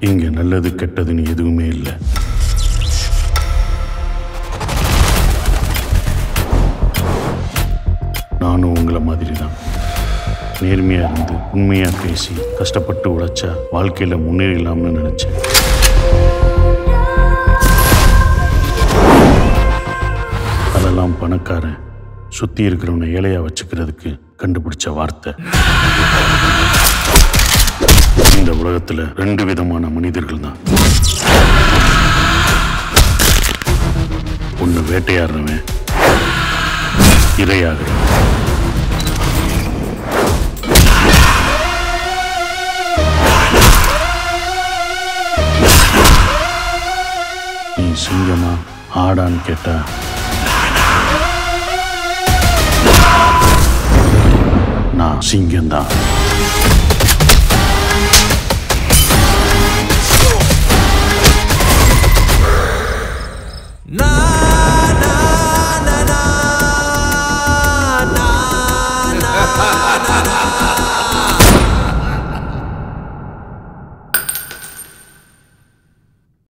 இங்க நல்லது கெட்டதுன்னு எதுவுமே இல்லை நானும் உங்களை மாதிரி தான் நேர்மையா இருந்து உண்மையா பேசி கஷ்டப்பட்டு உழைச்சா வாழ்க்கையில முன்னேறலாம்னு நினைச்சேன் அதெல்லாம் பணக்காரன் சுத்தி இருக்கிறவனை ஏழையா வச்சுக்கிறதுக்கு கண்டுபிடிச்ச வார்த்தை இந்த உலகத்துல ரெண்டு விதமான மனிதர்கள் தான் ஒன்னு வேட்டையாடுறவன் இரையாகிறவன் நீ சிங்கமா ஆடான்னு கேட்டா நான் சிங்கம்தான் நான்